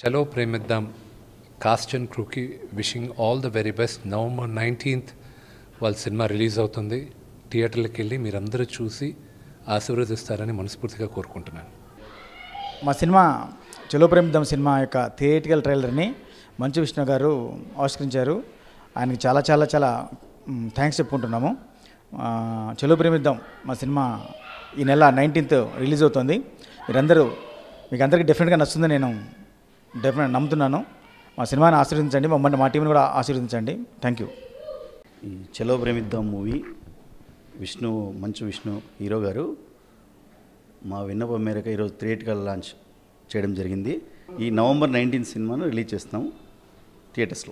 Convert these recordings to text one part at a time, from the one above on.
hello Premiddam cast and క్రూకి wishing all the very best November nineteenth వాళ్ళ సినిమా release అవుతుంది థియేటర్లకు వెళ్ళి మీరందరూ చూసి ఆశీర్వదిస్తారని మనస్ఫూర్తిగా కోరుకుంటున్నాను మా సినిమా చలో ప్రేమిద్దాం సినిమా యొక్క థియేటికల్ ట్రైలర్ని మంచు విష్ణు గారు ఆవిష్కరించారు ఆయనకి చాలా చాలా చాలా థ్యాంక్స్ చెప్పుకుంటున్నాము ఆ, చలో ప్రేమిద్దాం మా సినిమా ఈ నెల నైన్టీన్త్ రిలీజ్ అవుతుంది మీరందరూ మీకు అందరికీ డెఫినెట్గా నచ్చుతుందని నేను డెఫినెట్ నమ్ముతున్నాను మా సినిమాని ఆశీర్వదించండి మమ్మల్ని మా టీంని కూడా ఆశీర్వదించండి థ్యాంక్ యూ ఈ చలో ప్రేమిద్దాం మూవీ విష్ణు మంచు విష్ణు హీరో గారు మా విన్నపం మేరకు ఈరోజు థియేటికల్ లాంచ్ చేయడం జరిగింది ఈ నవంబర్ నైన్టీన్ సినిమాను రిలీజ్ చేస్తాం థియేటర్స్లో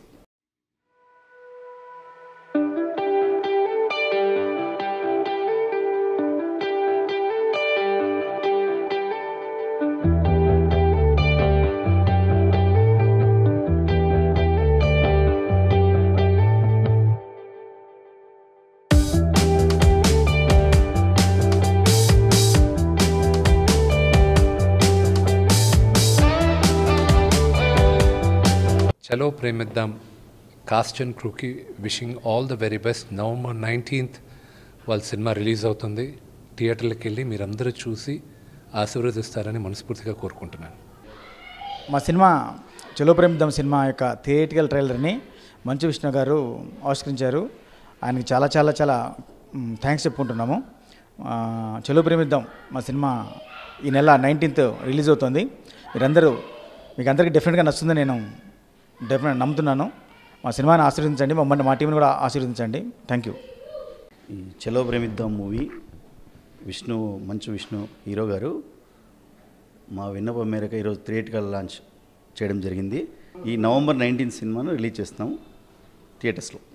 చలో ప్రేమిద్దాం కాస్ట్ అండ్ క్రూకి wishing all the very best November nineteenth వాళ్ళ సినిమా రిలీజ్ అవుతుంది థియేటర్లకు వెళ్ళి మీరందరూ చూసి ఆశీర్వదిస్తారని మనస్ఫూర్తిగా కోరుకుంటున్నాను మా సినిమా చలో ప్రేమిద్దాం సినిమా యొక్క థియేటికల్ ట్రైలర్ని మంచు విష్ణు గారు ఆవిష్కరించారు ఆయనకి చాలా చాలా చాలా థ్యాంక్స్ చెప్పుకుంటున్నాము ఆ, చలో ప్రేమిద్దాం మా సినిమా ఈ నెల నైన్టీన్త్ రిలీజ్ అవుతుంది మీరందరూ మీకు అందరికీ డెఫినెట్గా నచ్చుతుందని నేను డెఫినెట్ నమ్ముతున్నాను మా సినిమాని ఆశీర్వదించండి మమ్మల్ని మా టీంని కూడా ఆశీర్వదించండి థ్యాంక్ యూ ఈ చలో ప్రేమిద్దాం మూవీ విష్ణు మంచు విష్ణు హీరో గారు మా విన్నపం మేరకు ఈరోజు థియేటికల్ లాంచ్ చేయడం జరిగింది ఈ నవంబర్ నైన్టీన్ సినిమాను రిలీజ్ చేస్తాం థియేటర్స్లో